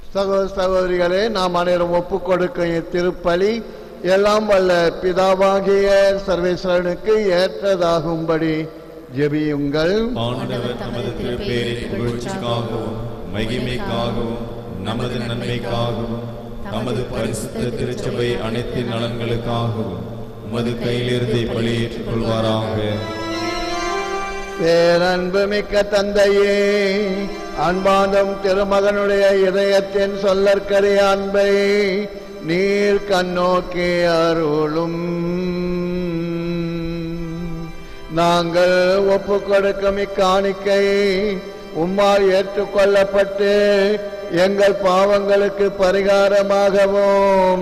சகோதர சகோதரிகளே நாம் அனைவரும் ஒப்புக் கொடுக்கும் இத்திருப்பலி எல்லாம் வல்ல பிதாவாகிய சர்வேஸ்வரனுக்கு ஏற்றதாகும்படி ஜெபியுங்கள் ஆண்டவர் தமது திருப்பேரின் புகழ்ச்சிக்காகவும் மகிமைக்காகவும் நமது நன்மைக்காகவும் தமது பரிசுத்த திருச்சபை அனைத்து நலன்களுக்காகவும் உமது கையிலிருந்து பலியேற்றுக் கொள்வாராக பேரன்பு மிக்க தந்தையே அன்பாந்தம் திருமகனுடைய இதயத்தின் சொல்லற்கரிய அன்பை நீர் கண்ணோக்கி அருளும் நாங்கள் ஒப்புக் கொடுக்கும் இக்காணிக்கை உம்மால் ஏற்றுக்கொள்ளப்பட்டு எங்கள் பாவங்களுக்கு பரிகாரமாகவும்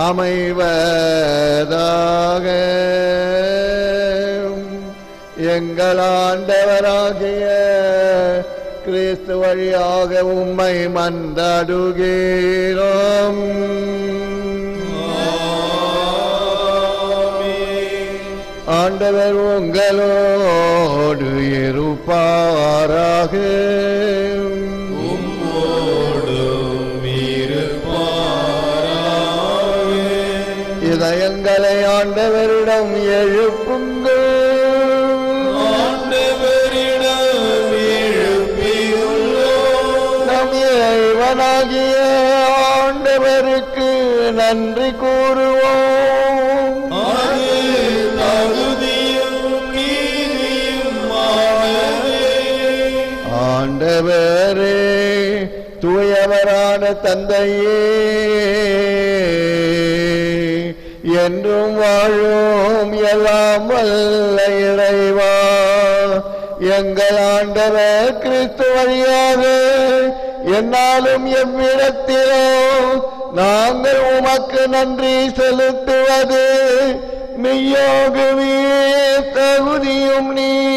அமைவதாக எங்கள் ஆண்டவராகிய கிறிஸ்து வழியாக உம்மை மன்றாடுகிறோம் ஆண்டவர் உங்களோடு இருப்பாராக இதயங்களை ஆண்டவரிடம் எழுப்புங்கள் நம் இறைவனாகிய ஆண்டவருக்கு நன்றி கூறுவோம் ஆண்டவரே தூயவரான தந்தையே என்றும் வாழும் எல்லாம் வல்ல இறைவா எங்கள் ஆண்டவர் கிறிஸ்து வழியாக என்னாலும் எவ்விடத்திலோ நாங்கள் உமக்கு நன்றி செலுத்துவது மெய்யாகவே தகுதியும்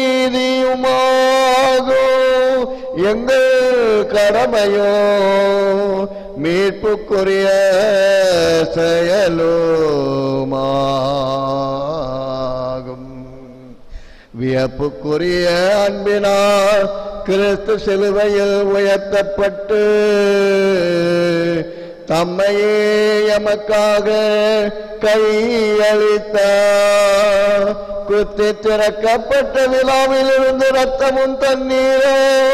நீதியுமாகும் எங்கள் கடமையோ மீட்புக்குரிய செயலுமாகும் வியப்புக்குரிய அன்பினால் கிறிஸ்து சிலுவையில் உயர்த்தப்பட்டு தம்மையே எமக்காக கையளித்தார் குத்தி திறக்கப்பட்ட விழாவில் இருந்து ரத்தமும் தண்ணீரோ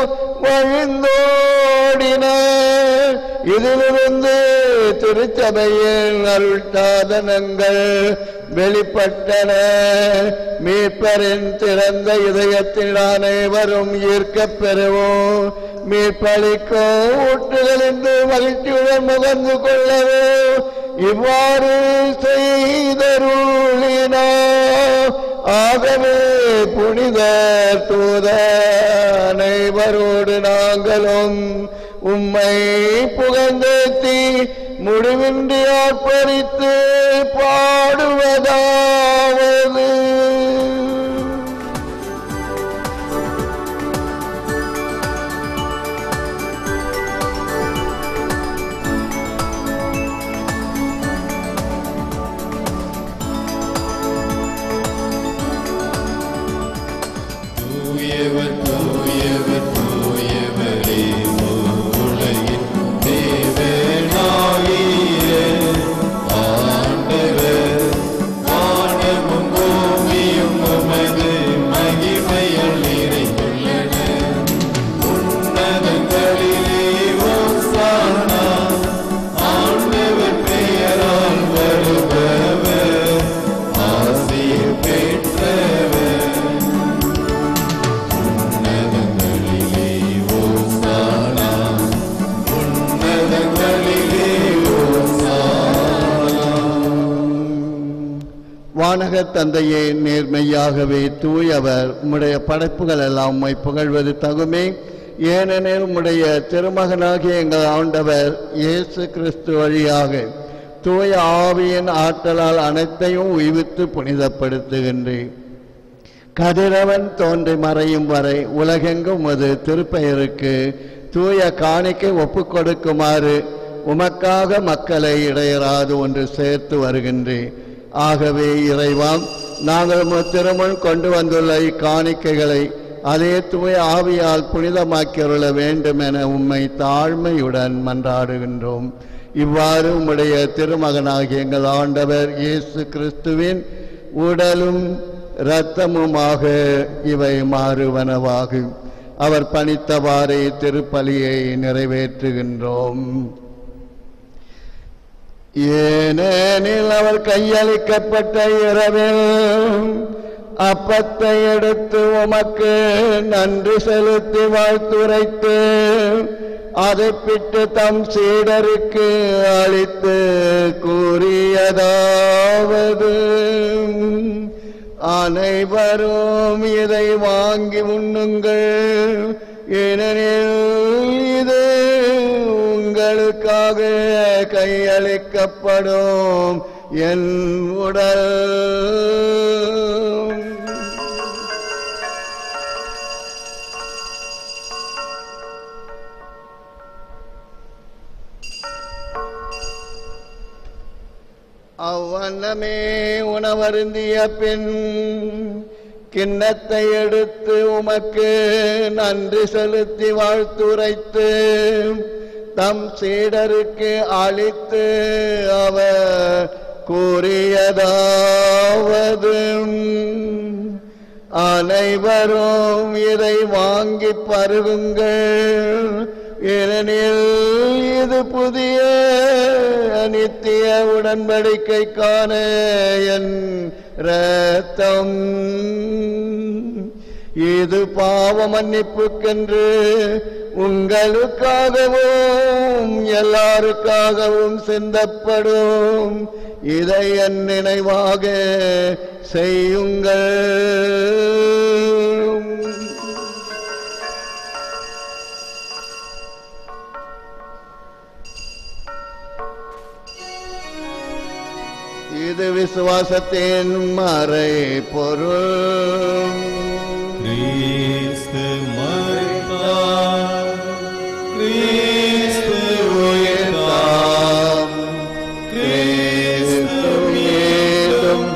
வழிந்தோடின இதிலிருந்து திருச்சபையின் அருள் சாதனங்கள் வெளிப்பட்டன மீட்பரின் திறந்த இதயத்தில் அனைவரும் ஈர்க்கப் பெறுவோம் மீட்பளிக்கும் ஊற்றுகளின்று மகிழ்ச்சியுடன் முகர்ந்து கொள்ளவோ இவ்வாறு செய்தருளினோ ஆகவே புனித தூத அனைவரோடு நாங்களும் உம்மை புகழ்ந்தேத்தி முடிவின்றி ஆர்ப்பரித்து பாடுவதாவது தூயவர் தூயவர் தூயவரே உலகின் தேவனாகிய ஆண்டவர் வானமும் பூமியும் உமது மகிமையால் நிறைந்துள்ளன உன்னதங்களிலே ஓசானா ஆண்டவர் பெயரால் வருபவர் ஆசீர் பெற்றவர் உன்னதங்களிலே ஓசானா உன்னதங்களிலே ஓசானா வானக தந்தையே நேர்மையாகவே தூயவர் உம்முடைய படைப்புகள் எல்லாம் உம்மை புகழ்வது தகுமே ஏனெனில் உம்முடைய திருமகனாகிய எங்கள் ஆண்டவர் இயேசு கிறிஸ்து வழியாக தூய ஆவியின் ஆற்றலால் அனைத்தையும் உய்வித்து புனிதப்படுத்துகின்றேன் கதிரவன் தோன்றி மறையும் வரை உலகெங்கும் உமது திருப்பெயருக்கு தூய காணிக்கை ஒப்புக் கொடுக்குமாறு உமக்காக மக்களை இடையராது ஒன்று சேர்த்து வருகின்றேன் ஆகவே இறைவாம் நாங்கள் உமது திருமுன் கொண்டு வந்துள்ள இக்காணிக்கைகளை அதே தூய ஆவியால் புனிதமாக்கியுள்ள வேண்டும் என உம்மை தாழ்மையுடன் மன்றாடுகின்றோம் இவ்வாறு உம்முடைய திருமகனாகிய எங்கள் ஆண்டவர் இயேசு கிறிஸ்துவின் உடலும் இரத்தமுமாக இவை மாறுவனவாகும் அவர் பணித்தவாறே திருப்பலியை நிறைவேற்றுகின்றோம் ஏனெனில் அவர் கையளிக்கப்பட்ட இரவில் அப்பத்தை எடுத்து உமக்கு நன்றி செலுத்தி வாழ்த்துரைத்து அதை பிட்டு தம் சீடருக்கு அளித்து கூறியதாவது அனைவரும் இதை வாங்கி உண்ணுங்கள் ஏனெனில் இது உங்களுக்காக கையளிக்கப்படும் என் உடல் அவ்வண்ணமே உணவருந்திய பின் கிண்ணத்தை எடுத்து உமக்கு நன்றி செலுத்தி வாழ்த்துரைத்து தம் சீடருக்கு அளித்து அவர் கூறியதாவது அனைவரும் இதை வாங்கி பருகுங்கள் ஏனெனில் இது புதிய நித்திய உடன்படிக்கைக்கான என் ரத்தம் இது பாவ மன்னிப்புக்கென்று உங்களுக்காகவும் எல்லாருக்காகவும் சிந்தப்படும் இதை என் நினைவாக செய்யுங்கள் இது விசுவாசத்தின் மறை பொருள் கிறிஸ்து மரித்தார் கிறிஸ்து உயிர்த்தார் கிறிஸ்து மீண்டும்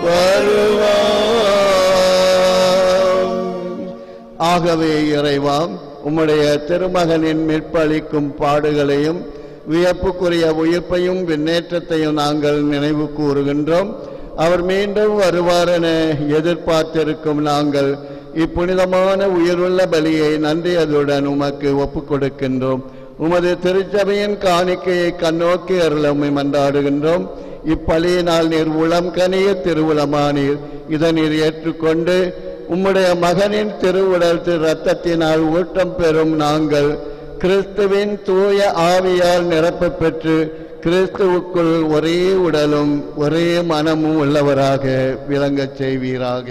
வருவாம் ஆகவே இறைவாம் உம்முடைய திருமகனின் மீட்பளிக்கும் பாடுகளையும் வியப்புக்குரிய உயிர்ப்பையும் விண்ணேற்றத்தையும் நாங்கள் நினைவு கூறுகின்றோம் அவர் மீண்டும் வருவார் என எதிர்பார்த்திருக்கும் நாங்கள் இப்புனிதமான உயிருள்ள பலியை நன்றியதுடன் உமக்கு ஒப்புக் கொடுக்கின்றோம் உமது திருச்சபையின் காணிக்கையை கண்ணோக்கி அருளமை மன்றாடுகின்றோம் இப்பலியினால் நீர் உளம் கனிய திருவுளமானீர் இதை நீர் ஏற்றுக்கொண்டு உம்முடைய மகனின் திருவுடல் திரு ரத்தத்தினால் ஊட்டம் பெறும் நாங்கள் கிறிஸ்துவின் தூய ஆவியால் நிரப்பப் பெற்று கிறிஸ்துவுக்குள் ஒரே உடலும் ஒரே மனமும் உள்ளவராக விளங்கச் செய்வீராக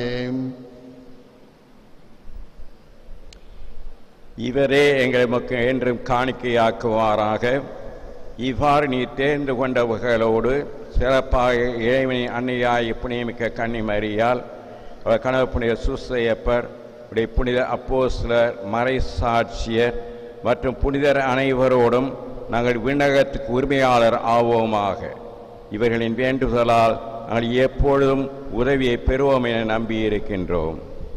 இவரே எங்களை மக்கு என்றும் காணிக்கையாக்குவாராக இவ்வாறு நீ தேர்ந்து கொண்டவர்களோடு சிறப்பாக இறைவனின் அன்னையாய் புனியமிக்க கன்னி மரியால் அவர் கனவு புனித சுசையப்பர் உடைய புனித அப்போஸ்லர் மறை சாட்சியர் மற்றும் புனிதர் அனைவரோடும் நாங்கள் விண்ணகத்துக்கு உரிமையாளர் ஆவோமாக இவர்களின் வேண்டுதலால் நாங்கள் எப்பொழுதும் உதவியை பெறுவோம் என நம்பியிருக்கின்றோம்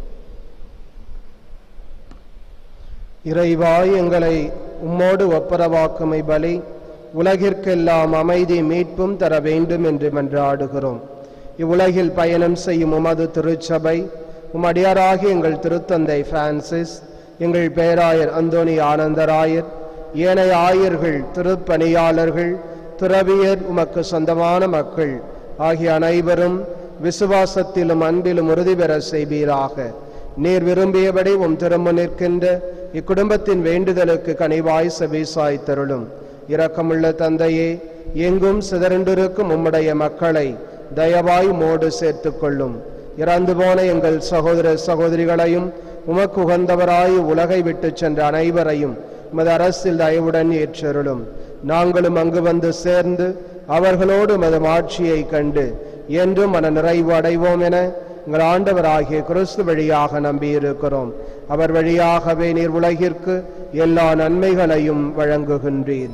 இறைவா எங்களை உம்மோடு ஒப்புரவாக்குமை பலி உலகிற்கெல்லாம் அமைதி மீட்பும் தர வேண்டும் என்று மன்றாடுகிறோம் இவ்வுலகில் பயணம் செய்யும் உமது திருச்சபை உமடியாராகிய எங்கள் திருத்தந்தை பிரான்சிஸ் எங்கள் பேராயர் அந்தோணி ஆனந்தராயர் ஏனைய ஆயர்கள் திருப்பணியாளர்கள் துறவியர் உமக்கு சொந்தமான மக்கள் ஆகிய அனைவரும் விசுவாசத்திலும் அன்பிலும் உறுதி பெற செய்வீராக நீர் விரும்பியபடி உம் திரும்ப நிற்கின்ற இக்குடும்பத்தின் வேண்டுதலுக்கு கனிவாய் செவிசாய் தருளும் இரக்கமுள்ள தந்தையே எங்கும் சிதறண்டிருக்கும் உம்முடைய மக்களை தயவாய் மோடு சேர்த்துக் கொள்ளும் இறந்து போன எங்கள் சகோதர சகோதரிகளையும் உமக்கு உகந்தவராய் உலகை விட்டுச் சென்ற அனைவரையும் உமது அரசில் தயவுடன் ஏற்றருளும் நாங்களும் அங்கு வந்து சேர்ந்து அவர்களோடு உமது ஆட்சியை கண்டு என்றும் மன நிறைவு அடைவோம் என எங்கள் ஆண்டவராகிய கிறிஸ்து வழியாக நம்பியிருக்கிறோம் அவர் வழியாகவே நீர் உலகிற்கு எல்லா நன்மைகளையும் வழங்குகின்றீர்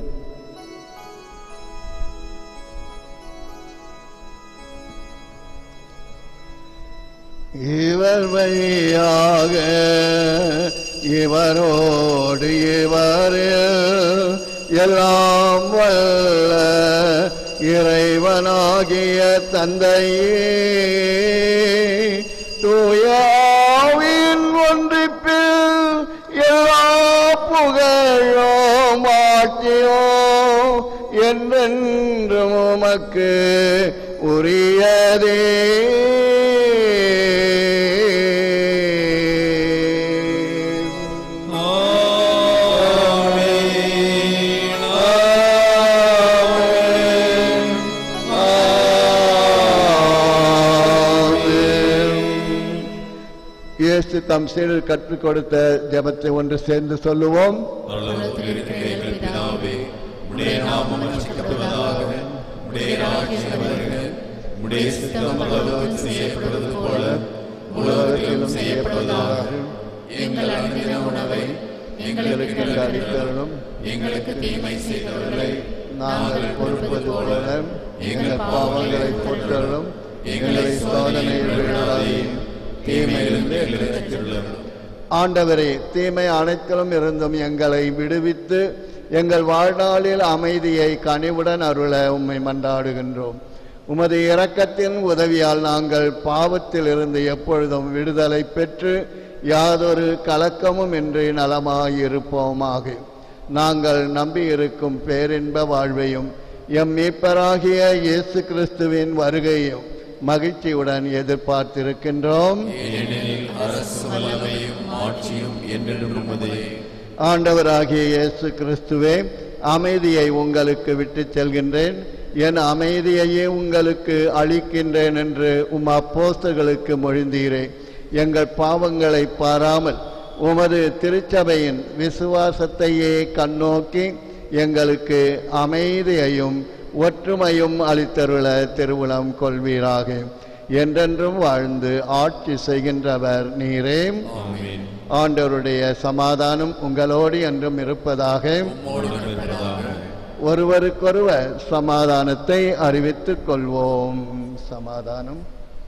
இவர் வழியாக இவரோடு இவரில் எல்லாம் வல்ல இறைவனாகிய தந்தையே தூயாவின் ஒன்றிப்பில் எல்லா புகழும் ஆட்சியோ என்றென்றும் உமக்கு உரியதே இயேசு தம் சீடர் கற்றுக் கொடுத்த ஜெபத்தை ஒன்று சேர்ந்து சொல்லுவோம் பரலோகத்தில் இருக்கிற எங்கள் பிதாவே உடைய நாமம் அர்ச்சிக்கப்படுவதாக உடைய ராஜ்யம் வருக உடைய சித்தம் பரலோகத்தில் செய்யப்படுவது போல உலகத்திலும் செய்யப்படுவதாக எங்கள் அனுதின உணவை எங்களுக்கு அளித்தருளும் எங்களுக்கு தீமை செய்தவர்களை நாங்கள் பொறுப்பது போல எங்கள் பாவங்களை பொறுத்தருளும் எங்களை சோதனையில் விழாதையும் தீமையிலிருந்து எங்களை ரட்சித்தருளும் ஆண்டவரே தீமை அனைத்திலும் இருந்தும் எங்களை விடுவித்து எங்கள் வாழ்நாளில் அமைதியை கனிவுடன் அருள உம்மை மன்றாடுகின்றோம் உமது இரக்கத்தின் உதவியால் நாங்கள் பாவத்தில் இருந்து எப்பொழுதும் விடுதலை பெற்று யாதொரு கலக்கமும் இன்றி நலமாயிருப்போமாக நாங்கள் நம்பியிருக்கும் பேரின்ப வாழ்வையும் எம் மீட்பராகிய இயேசு கிறிஸ்துவின் வருகையும் மகிழ்ச்சியுடன் எதிர்பார்த்திருக்கின்றோம் ஏனெனில் அரசு வல்லமையும் ஆட்சியும் என்றென்றும் உமதே ஆண்டவராகிய இயேசு கிறிஸ்துவே அமைதியை உங்களுக்கு விட்டுச் செல்கின்றேன் என் அமைதியையே உங்களுக்கு அளிக்கின்றேன் என்று உம் அப்போஸ்தலர்களுக்கு மொழிந்தீரே எங்கள் பாவங்களை பாராமல் உமது திருச்சபையின் விசுவாசத்தையே கண்ணோக்கி எங்களுக்கு அமைதியையும் ஒற்றுமையும் அளித்தருள திருவுளம் கொள்வீராக என்றென்றும் வாழ்ந்து ஆட்சி செய்கின்றவர் நீரே ஆமென் ஆண்டவருடைய சமாதானம் உங்களோடு என்றும் இருப்பதாக உம்மோடும் இருப்பதாக ஒருவருக்கொருவர் சமாதானத்தை அறிவித்துக் கொள்வோம் சமாதானம்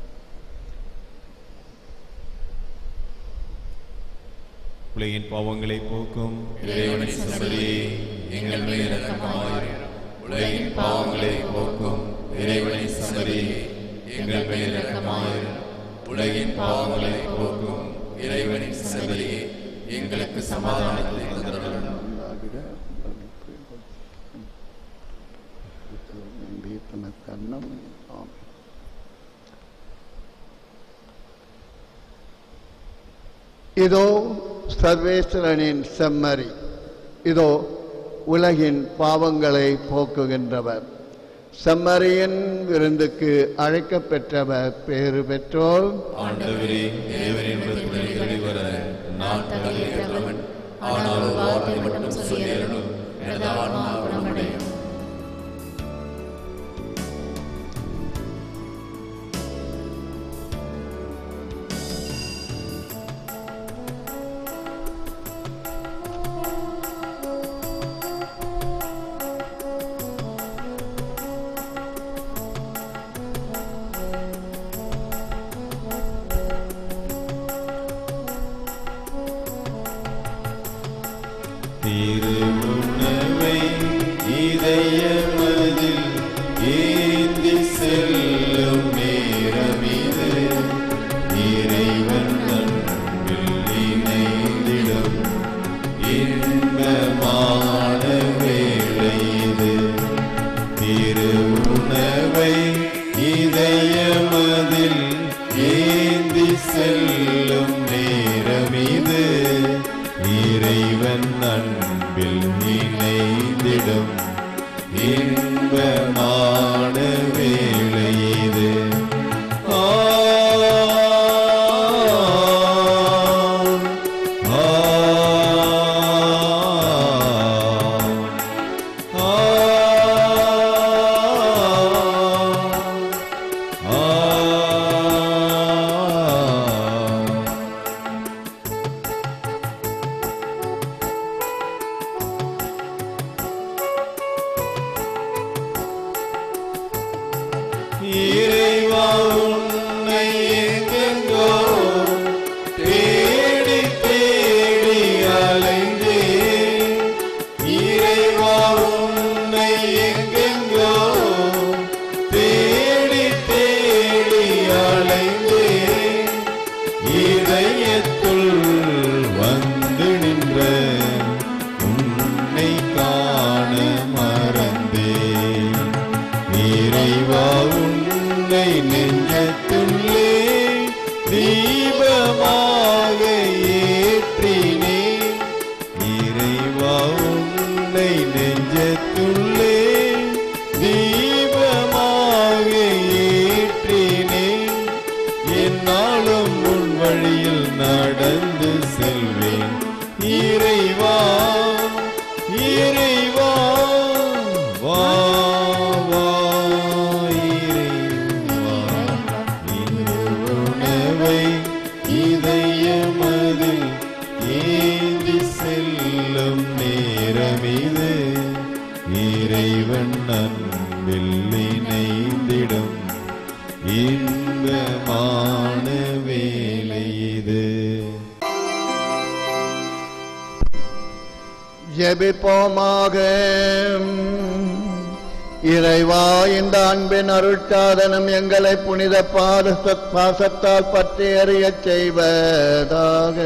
உலகின் பாவங்களை போக்கும் இறைவனின் சமரியே எங்கள் மேல் இரக்கமாயிரும் உலகின் பாவங்களை போக்கும் இறைவனின் சமரியே எங்கள் மேல் இரக்கமாயிரும் உலகின் பாவங்களை போக்கும் இறைவனின் சமரியே எங்களுக்கு சமாதானத்தை தந்தருளும் இதோ சர்வேஸ்வரனின் செம்மறி இதோ உலகின் பாவங்களை போக்குகின்றவர் செம்மறியின் விருந்துக்கு அழைக்கப் பெற்றவர் பேறு பெற்றோர் ஆண்டவரே தேவனின் விருதுகளை வர நான் தகுதியற்றவன் ஆனால் ஒரு வார்த்தை மட்டும் சொல்லியருளும் எனது ஆன்மா குணமடையும் திருவுணவை இதயமதில் ஏந்தி செல்லும் நேரமிது இறைவன் அன்பில் இணைந்திடும் இன்பமான வேளை இது திருவுணவை இதயமதில் ஏந்தி செல்லும் நேரமிது இறைவன் அன்பில் இணைந்திடும் இன்பமான வேளை இது ஆ ஆ ஆ இறைவா உன்னை எங்கெங்கோ இறைவன் அன்பில் இணைந்திடும் இன்பமான வேலை இது ஜெபிப்போமாக இறைவா இந்த அன்பின் அருட்சாதனம் எங்களை புனித பாத பாசத்தால் பற்றி அறியச் செய்வதாக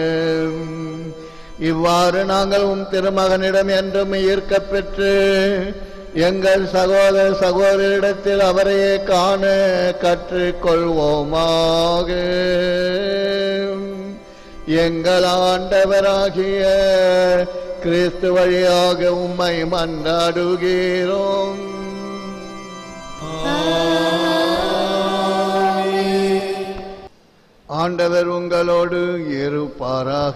இவ்வாறு நாங்கள் உம் திருமகனிடம் என்றும் ஈர்க்கப் பெற்று எங்கள் சகோதர சகோதரிடத்தில் அவரையே காண கற்றுக்கொள்வோமாக எங்கள் ஆண்டவராகிய கிறிஸ்து வழியாக உம்மை மன்றாடுகிறோம் ஆண்டவர் உங்களோடு இருப்பாராக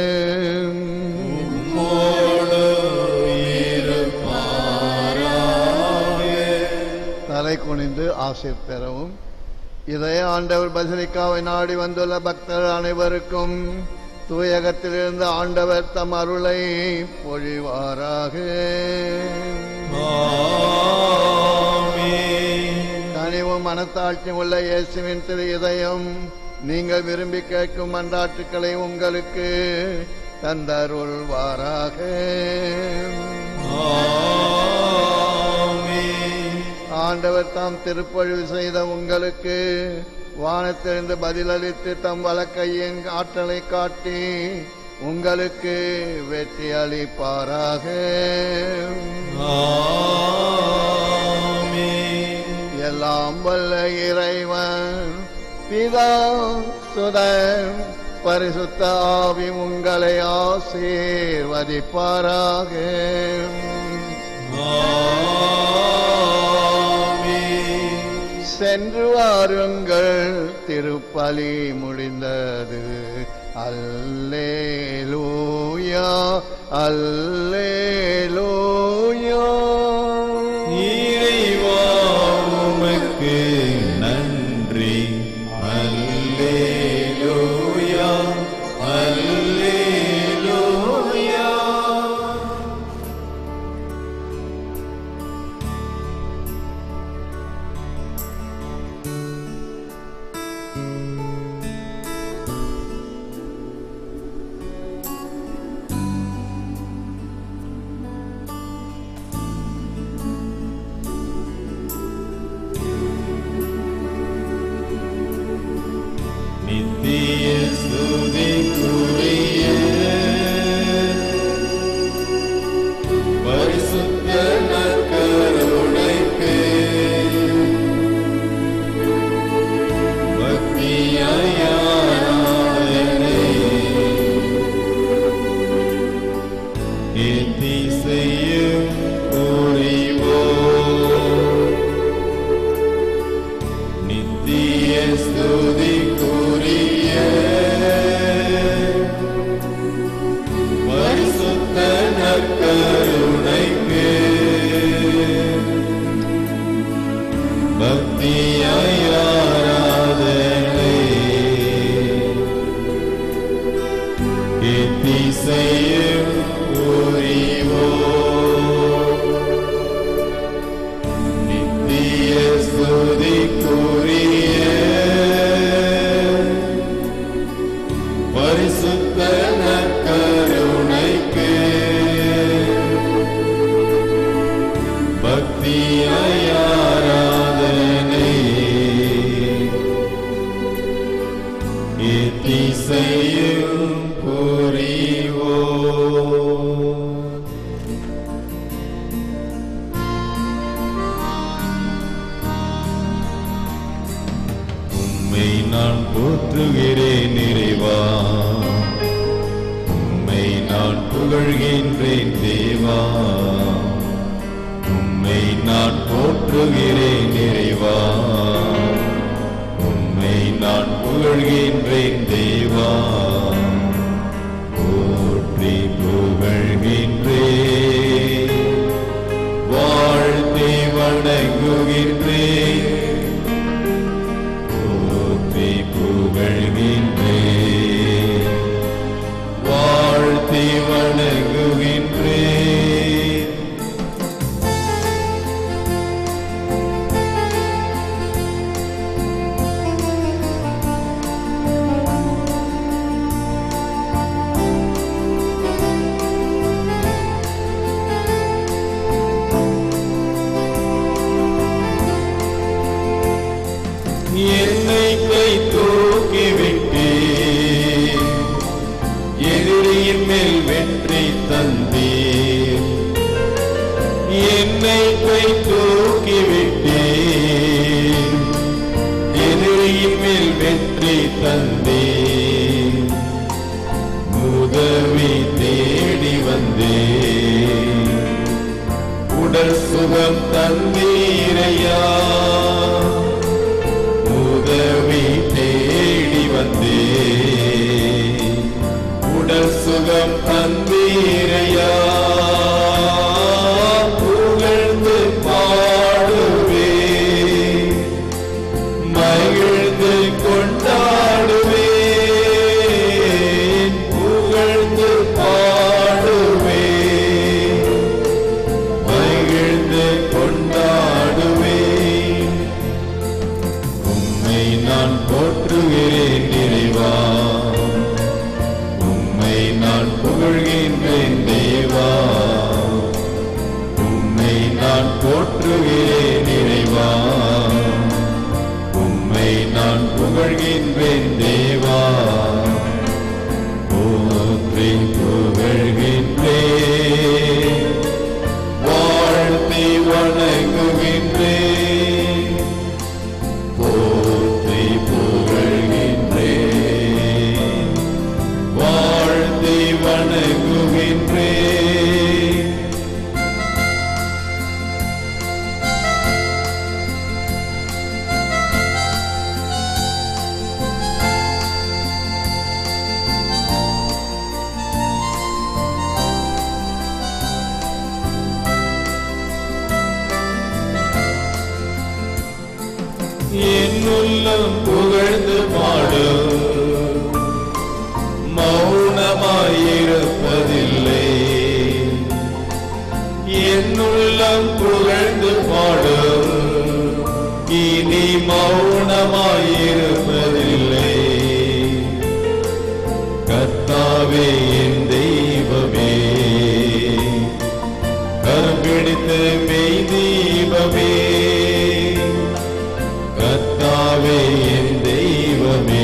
தலை குனிந்து ஆசிர் பெறவும் இதை ஆண்டவர் பசிலிக்காவை நாடி வந்துள்ள பக்தர் அனைவருக்கும் தூயகத்திலிருந்து ஆண்டவர் தம் அருளை பொழிவாராக கனிவும் மனத்தாட்சியும் உள்ள இயேசுவின் திரு இதயம் நீங்கள் விரும்பி கேட்கும் மன்றாட்டுக்களை உங்களுக்கு தந்தருள்வாராக ஆண்டவர் தாம் திருப்பொழிவு செய்த உங்களுக்கு வானத்திலிருந்து பதிலளித்து தம் வலக்கையின் ஆற்றலை காட்டி உங்களுக்கு வெற்றி அளிப்பாராக எல்லாம் வல்ல இறைவன் பிதா சுதன் பரிசுத்த ஆவி உங்களை ஆசீர்வதிப்பாராக சென்று வாருங்கள் திருப்பலி முடிந்தது அல்லேலூயா அல்லேலூயா இறைவா உமக்கு நன்றி அல்லேலூயா அல்லேலூயா நித்திய ஸ்துதிக்குரிய பரிசுத்த நற்கருணைக்கு பக்தியாயாதனை ஏத்தி செய்யும் புரிவோம் நித்திய ஸ்துதிக்குரிய பரிசுத்த நற்கருணைக்கு பக்தியாராதனை கீர்த்தி செய்யும் புரிவோம் நித்திய ஸ்துதிக்குரிய பரிசுத்த நற்கருணைக்கு பக்தியாராதனை கீர்த்தி செய்யும் புரிவோம் உம்மை நான் போற்றுகிறேன் நிறைவா உம்மை நான் புகழ்கின்றேன் தேவா உம்மை நான் போற்றுகிறேன் நிறைவா உம்மை நான் புகழ்கின்றேன் தேவா போற்றி புகழ்கின்றேன் வாழ்த்தி வணங்குகின்றேன் போற்றி புகழ்கின்றேன் வாழ்த்தி வணங்குகின்றேன் தந்தீரையா உதவி தேடி வந்தே உடல் சுகம் தந்தீரையா புகழ்ந்து பாடுவே மகிழ்ந்து கொண்டாடுவேன் புகழ்ந்து பாடுவேன் மகிழ்ந்து கொண்டாடுவேன் உம்மை நான் போற்றுகிறேன் நிறைவா உம்மை நான் புகழ்கின்றேன் தேவா உம்மை நான் போற்றுகிறேன் நிறைவா உம்மை நான் புகழ்கின்றேன் தேவா போற்றி புகழ்கின்றேன் வாழ்த்தி வணங்குகின்றேன் போற்றி புகழ்கின்றேன் வாழ்த்தி வணங்குகின்றேன் என் உள்ளம் புகழ்ந்து பாடும் மௌனமாயிருப்பதில்லை என் உள்ளம் புகழ்ந்து பாடும் இனி மௌனமாயிருப்பதில்லை கர்த்தாவே என் தெய்வமே கரம் பிடித்து மெய் தீபமே கர்த்தாவே என் தெய்வமே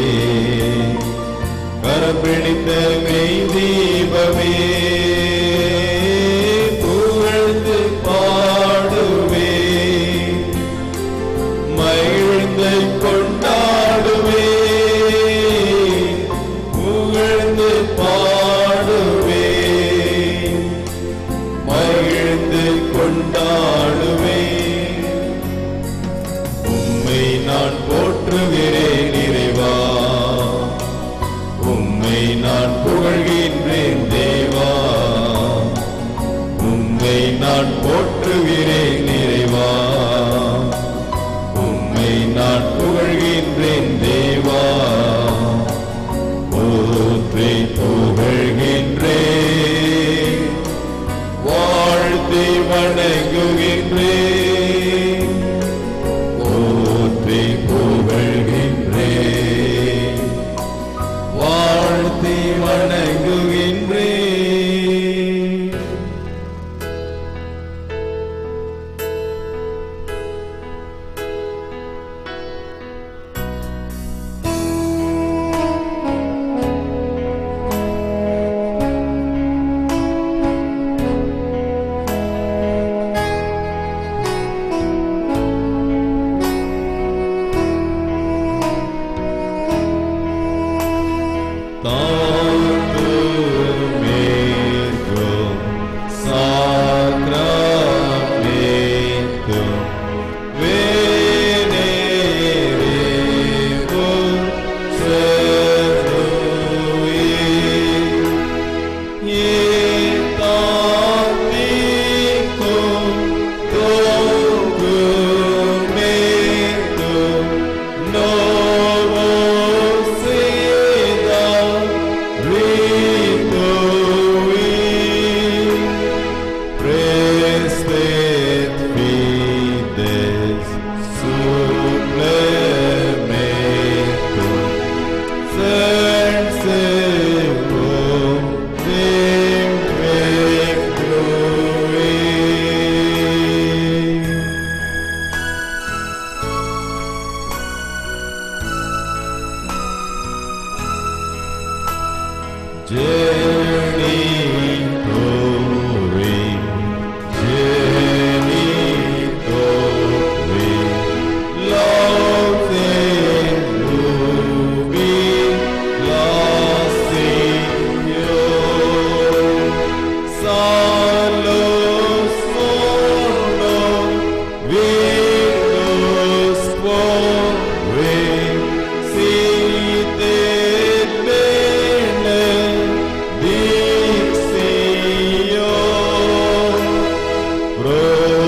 கரம் பிடித்த மெய் தீபமே புகழ்ந்து பாடுவே மகிழ்ந்து கொண்டாடுவே புகழ்ந்து பாடுவே மகிழ்ந்து கொண்டாடுவே உம்மை நான் போற்றுகிறேன் இறைவா உம்மை நான் புகழ்கின்றேன் தேவா உம்மை நான் போற்றுகிறேன் இறைவா உம்மை நான் புகழ்கின்றேன் தேவா போற்றி புகழ்கின்றேன் வாழ்த்தி வணங்குகின்றேன்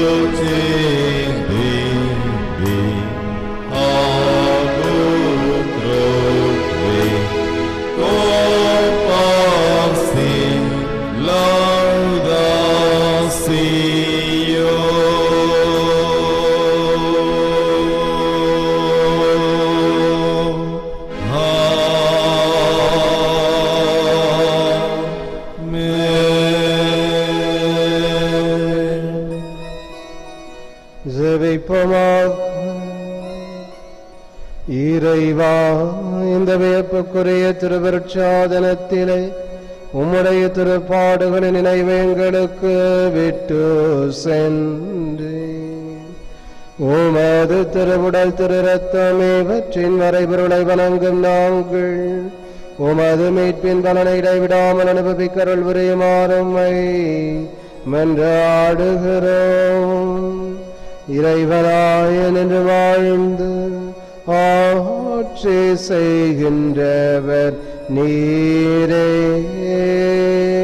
ஜெபிப்போமாக இறைவா இந்த வியப்புக்குரிய திருவருட்சாதனத்திலே உம்முடைய திருப்பாடுகளின் நினைவு எங்களுக்கு விட்டு சென்று உமது திருவுடல் திரு ரத்தமே இவற்றின் வரைபொருளை வணங்கும் நாங்கள் உமது மீட்பின் பலனை இடைவிடாமல் அனுபவிக்கருள் புரியுமாறுமை மன்றாடுகிறோம் இறைவனாய நின்று வாழ்ந்து ஆட்சி செய்கின்றவர் நீரே